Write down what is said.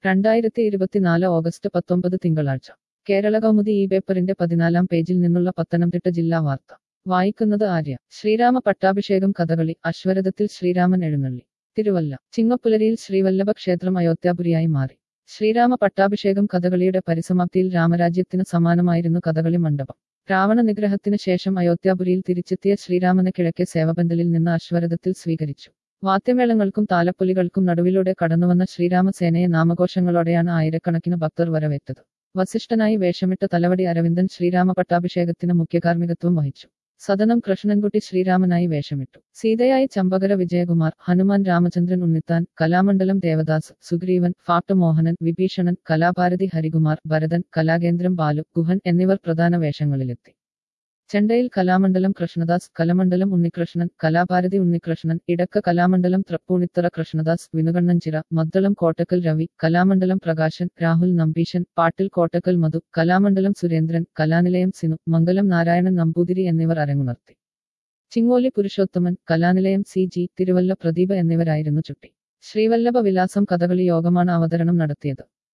രണ്ടായിരത്തി ഇരുപത്തിനാല് ഓഗസ്റ്റ് പത്തൊമ്പത് തിങ്കളാഴ്ച കേരള കൗമുദി ഈ പേപ്പറിന്റെ പതിനാലാം പേജിൽ നിന്നുള്ള പത്തനംതിട്ട ജില്ലാ വാർത്ത വായിക്കുന്നത് ആര്യ ശ്രീരാമ പട്ടാഭിഷേകം കഥകളി അശ്വരഥത്തിൽ ശ്രീരാമൻ എഴുന്നള്ളി തിരുവല്ല ചിങ്ങപ്പുലരിയിൽ ശ്രീവല്ലഭ ക്ഷേത്രം അയോധ്യാപുരിയായി മാറി ശ്രീരാമ പട്ടാഭിഷേകം കഥകളിയുടെ പരിസമാപ്തിയിൽ രാമരാജ്യത്തിന് സമാനമായിരുന്നു കഥകളി മണ്ഡപം രാവണ നിഗ്രഹത്തിന് ശേഷം അയോധ്യാപുരിയിൽ തിരിച്ചെത്തിയ ശ്രീരാമന് കിഴക്കേ സേവപന്തലിൽ നിന്ന് അശ്വരഥത്തിൽ സ്വീകരിച്ചു വാദ്യമേളങ്ങൾക്കും താലപ്പൊലികൾക്കും നടുവിലൂടെ കടന്നുവന്ന ശ്രീരാമസേനയെ നാമഘോഷങ്ങളോടെയാണ് ആയിരക്കണക്കിന് ഭക്തർ വരവേറ്റത് വസിഷ്ഠനായി വേഷമിട്ട തലവടി അരവിന്ദൻ ശ്രീരാമ പട്ടാഭിഷേകത്തിന് മുഖ്യകാർമ്മികത്വം വഹിച്ചു സദനം കൃഷ്ണൻകുട്ടി ശ്രീരാമനായി വേഷമിട്ടു സീതയായി ചമ്പകര വിജയകുമാർ ഹനുമാൻ രാമചന്ദ്രൻ ഉണ്ണിത്താൻ കലാമണ്ഡലം ദേവദാസ് സുഗ്രീവൻ ഫാട്ട് മോഹനൻ വിഭീഷണൻ കലാഭാരതി ഹരികുമാർ ഭരതൻ കലാകേന്ദ്രം ബാലു ഗുഹൻ എന്നിവർ പ്രധാന വേഷങ്ങളിലെത്തി ചെണ്ടയിൽ കലാമണ്ഡലം കൃഷ്ണദാസ് കലമണ്ഡലം ഉണ്ണികൃഷ്ണൻ കലാഭാരതി ഉണ്ണികൃഷ്ണൻ ഇടക്ക കലാമണ്ഡലം തൃപ്പൂണിത്തറ കൃഷ്ണദാസ് വിനുകണ്ണഞ്ചിറ മദ്ദളം കോട്ടക്കൽ രവി കലാമണ്ഡലം പ്രകാശൻ രാഹുൽ നമ്പീശൻ പാട്ടിൽ കോട്ടക്കൽ മധു കലാമണ്ഡലം സുരേന്ദ്രൻ കലാനിലയം സിനു മംഗലം നാരായണൻ നമ്പൂതിരി എന്നിവർ അരങ്ങുണർത്തി ചിങ്ങോലി പുരുഷോത്തമൻ കലാനിലയം സി ജി തിരുവല്ല പ്രദീപ എന്നിവരായിരുന്നു ചുട്ടി ശ്രീവല്ലഭ വിലാസം കഥകളി യോഗമാണ് അവതരണം നടത്തിയത്